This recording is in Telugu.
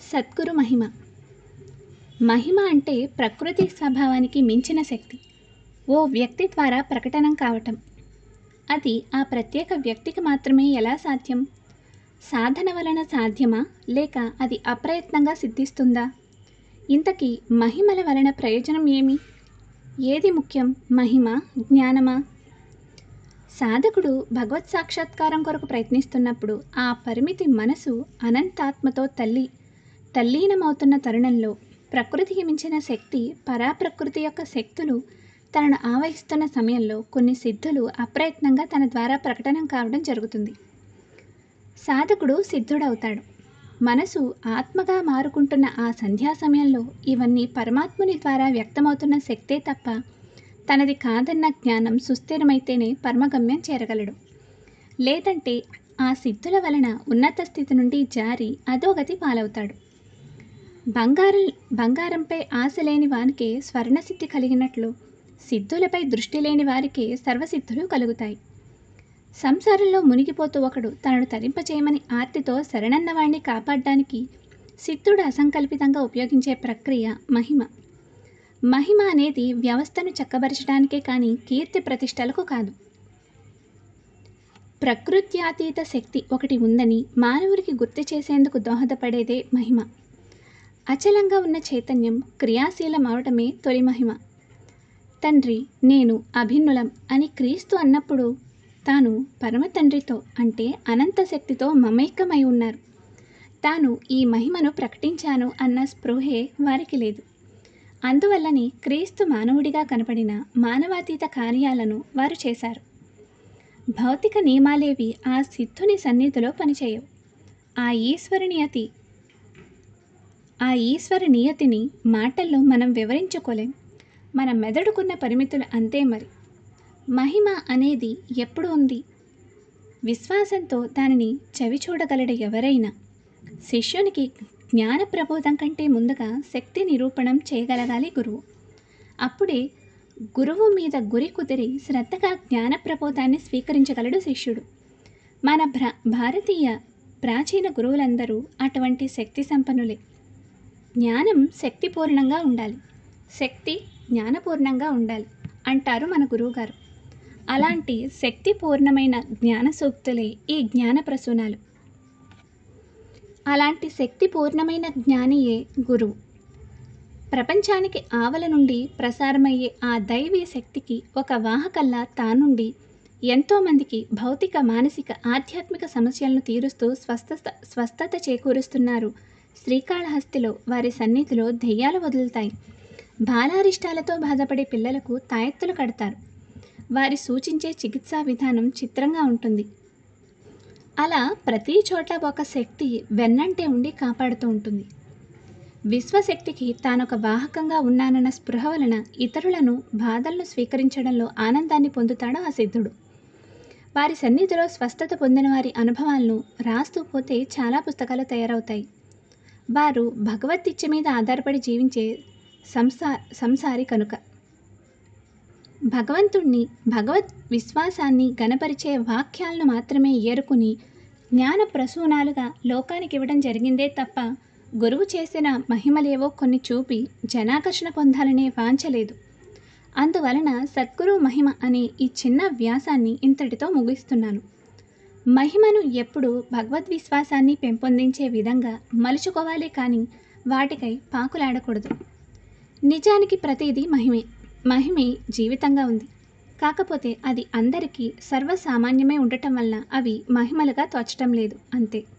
సద్గురు మహిమ మహిమ అంటే ప్రకృతి స్వభావానికి మించిన శక్తి ఓ వ్యక్తి ద్వారా ప్రకటనం కావటం అది ఆ ప్రత్యేక వ్యక్తికి మాత్రమే ఎలా సాధ్యం సాధన వలన సాధ్యమా లేక అది అప్రయత్నంగా సిద్ధిస్తుందా ఇంతకీ మహిమల వలన ప్రయోజనం ఏమి ఏది ముఖ్యం మహిమ జ్ఞానమా సాధకుడు భగవత్ సాక్షాత్కారం కొరకు ప్రయత్నిస్తున్నప్పుడు ఆ పరిమితి మనసు అనంతాత్మతో తల్లి తల్లీనమవుతున్న తరుణంలో ప్రకృతికి మించిన శక్తి పరాప్రకృతి యొక్క శక్తులు తనను ఆవహిస్తున్న సమయంలో కొన్ని సిద్ధులు అప్రయత్నంగా తన ద్వారా ప్రకటనం కావడం జరుగుతుంది సాధకుడు సిద్ధుడవుతాడు మనసు ఆత్మగా మారుకుంటున్న ఆ సంధ్యా సమయంలో ఇవన్నీ పరమాత్ముని ద్వారా వ్యక్తమవుతున్న శక్తే తప్ప తనది కాదన్న జ్ఞానం సుస్థిరమైతేనే పరమగమ్యం చేరగలడు లేదంటే ఆ సిద్ధుల వలన ఉన్నత స్థితి నుండి జారి అధోగతి పాలవుతాడు బంగారం బంగారంపై ఆశ లేని వానికే స్వర్ణసిద్ధి కలిగినట్లు సిద్ధులపై దృష్టి లేని వారికే సర్వసిద్ధులు కలుగుతాయి సంసారంలో మునిగిపోతూ ఒకడు తనను తరింపచేయమని ఆర్తితో శరణన్నవాణ్ణి కాపాడడానికి సిద్ధుడు అసంకల్పితంగా ఉపయోగించే ప్రక్రియ మహిమ మహిమ అనేది వ్యవస్థను చక్కబరచడానికే కానీ కీర్తి ప్రతిష్టలకు కాదు ప్రకృత్యాతీత శక్తి ఒకటి ఉందని మానవుడికి గుర్తు చేసేందుకు దోహదపడేదే మహిమ అచలంగా ఉన్న చైతన్యం క్రియాశీలం అవటమే తొలి మహిమ తండ్రి నేను అభిన్నులం అని క్రీస్తు అన్నప్పుడు తాను పరమ తండ్రితో అంటే అనంత శక్తితో మమైక్యమై ఉన్నారు తాను ఈ మహిమను ప్రకటించాను అన్న స్పృహే వారికి లేదు అందువల్లని క్రీస్తు మానవుడిగా కనపడిన మానవాతీత కార్యాలను వారు చేశారు భౌతిక నియమాలేవి ఆ సిద్ధుని సన్నిధిలో పనిచేయవు ఆ ఈశ్వరుని అతి ఆ ఈశ్వర నియతిని మాటల్లో మనం వివరించుకోలేం మన మెదడుకున్న పరిమితులు అంతే మరి మహిమ అనేది ఎప్పుడు ఉంది విశ్వాసంతో దానిని చవి చూడగలడు ఎవరైనా శిష్యునికి జ్ఞాన ప్రబోధం కంటే ముందుగా శక్తి నిరూపణం చేయగలగాలి గురువు అప్పుడే గురువు మీద గురి కుదిరి శ్రద్ధగా జ్ఞాన ప్రబోధాన్ని స్వీకరించగలడు శిష్యుడు మన భ్ర భారతీయ ప్రాచీన గురువులందరూ అటువంటి శక్తి సంపన్నులే జ్ఞానం శక్తిపూర్ణంగా ఉండాలి శక్తి జ్ఞానపూర్ణంగా ఉండాలి అంటారు మన గురువుగారు అలాంటి శక్తిపూర్ణమైన జ్ఞాన సూక్తులే ఈ జ్ఞాన ప్రసూనాలు అలాంటి శక్తిపూర్ణమైన జ్ఞానియే గురువు ప్రపంచానికి ఆవల నుండి ప్రసారమయ్యే ఆ దైవీ శక్తికి ఒక వాహకల్లా తానుండి ఎంతోమందికి భౌతిక మానసిక ఆధ్యాత్మిక సమస్యలను తీరుస్తూ స్వస్థత స్వస్థత చేకూరుస్తున్నారు శ్రీకాళహస్తిలో వారి సన్నిధిలో దెయ్యాలు వదులుతాయి బాలారిష్టాలతో బాధపడే పిల్లలకు తాయెత్తులు కడతారు వారి సూచించే చికిత్సా విధానం చిత్రంగా ఉంటుంది అలా ప్రతి చోట ఒక శక్తి వెన్నంటే ఉండి కాపాడుతూ ఉంటుంది విశ్వశక్తికి తానొక వాహకంగా ఉన్నానన్న స్పృహ వలన ఇతరులను బాధలను స్వీకరించడంలో ఆనందాన్ని పొందుతాడు ఆ సిద్ధుడు వారి సన్నిధిలో స్వస్థత పొందిన వారి అనుభవాలను రాస్తూ పోతే చాలా పుస్తకాలు తయారవుతాయి వారు భగవద్దిచ్చ మీద ఆధారపడి జీవించే సంసా సంసారి కనుక భగవంతుణ్ణి భగవత్ విశ్వాసాన్ని గనపరిచే వాక్యాలను మాత్రమే ఏరుకుని జ్ఞాన ప్రసూనాలుగా లోకానికి ఇవ్వడం జరిగిందే తప్ప గురువు చేసిన మహిమలేవో కొన్ని చూపి జనాకర్షణ పొందాలనే వాంచలేదు అందువలన సద్గురు మహిమ అనే ఈ చిన్న వ్యాసాన్ని ఇంతటితో ముగిస్తున్నాను మహిమను ఎప్పుడు భగవద్విశ్వాసాన్ని పెంపొందించే విధంగా మలుచుకోవాలి కానీ వాటికై పాకులాడకూడదు నిజానికి ప్రతిదీ మహిమే మహిమే జీవితంగా ఉంది కాకపోతే అది అందరికీ సర్వసామాన్యమై ఉండటం వలన అవి మహిమలుగా తోచటం లేదు అంతే